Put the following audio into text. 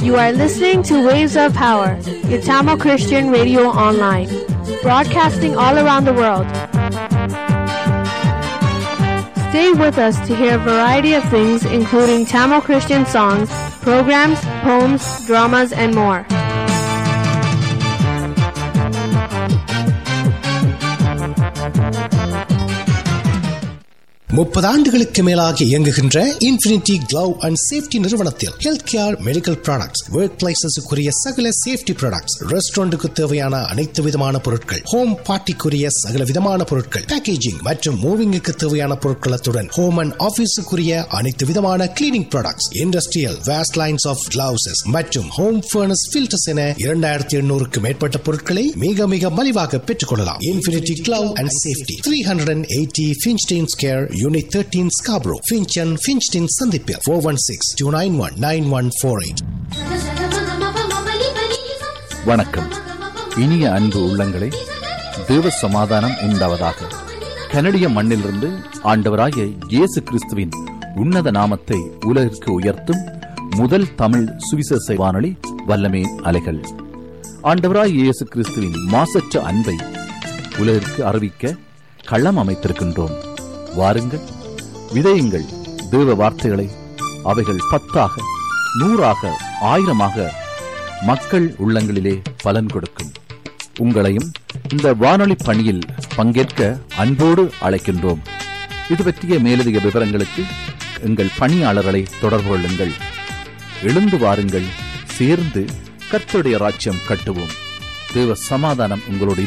You are listening to Waves of Power, your Tamil Christian radio online, broadcasting all around the world. Stay with us to hear a variety of things, including Tamil Christian songs, programs, poems, dramas, and more. முப்பது ஆண்டுகளுக்கு மேலாக இயங்குகின்ற infinity glove and safety நிறுவனத்தில் health care medical products work பிளேசஸுக்குரிய சகல safety products ரெஸ்டாரண்ட்டுக்கு தேவையான அனைத்து விதமான பொருட்கள் ஹோம் பார்ட்டிக்குரிய சகல விதமான பொருட்கள் பேக்கேஜிங் மற்றும் மூவிங்குக்கு தேவையான பொருட்களத்துடன் ஹோம் அண்ட் ஆபீஸுக்குரிய அனைத்து விதமான cleaning products industrial waste lines of gloves மற்றும் ஹோம் ஃபர்னஸ் ஃபில்டர்ஸ் என இரண்டாயிரத்தி எண்ணூறுக்கு மேற்பட்ட பொருட்களை மிக மிக மலிவாக பெற்றுக்கொள்ளலாம் infinity glove and safety three hundred and eighty Finstein square unit thirteen Scarborough Finchen Finstein சந்திப்பில் four one six two nine one nine one four eight வணக்கம் இனிய அன்பு உள்ளங்களே தேவ சமாதானம் உண்டாவதாக கனடிய மண்ணிலிருந்து ஆண்டவராகிய இயேசு கிறிஸ்துவின் உன்னத நாமத்தை உலகிற்கு உயர்த்தும் முதல் தமிழ் சுவிசேஷ வானொலி வல்லமே அலைகள் ஆண்டவராகிய இயேசு கிறிஸ்துவின் மாசற்ற அன்பை உலகிற்கு அறிவிக்க களம் அமைத்திருக்கின்றோம் வாருங்கள் விதையுங்கள் தேவ வார்த்தைகளை அவைகள் பத்தாக நூறாக ஆயிரமாக மக்கள் உள்ளங்களிலே பலன் கொடுக்கும் உங்களையும் இந்த வானொலி பணியில் பங்கேற்க அன்போடு அழைக்கின்றோம் இது பற்றிய மேலதிக விவரங்களுக்கு எங்கள் பணியாளர்களை தொடர்பு கொள்ளுங்கள் எழுந்து வாருங்கள் சேர்ந்து கர்த்தருடைய ராஜ்யம் கட்டுவோம் தேவ சமாதானம் உங்களோடு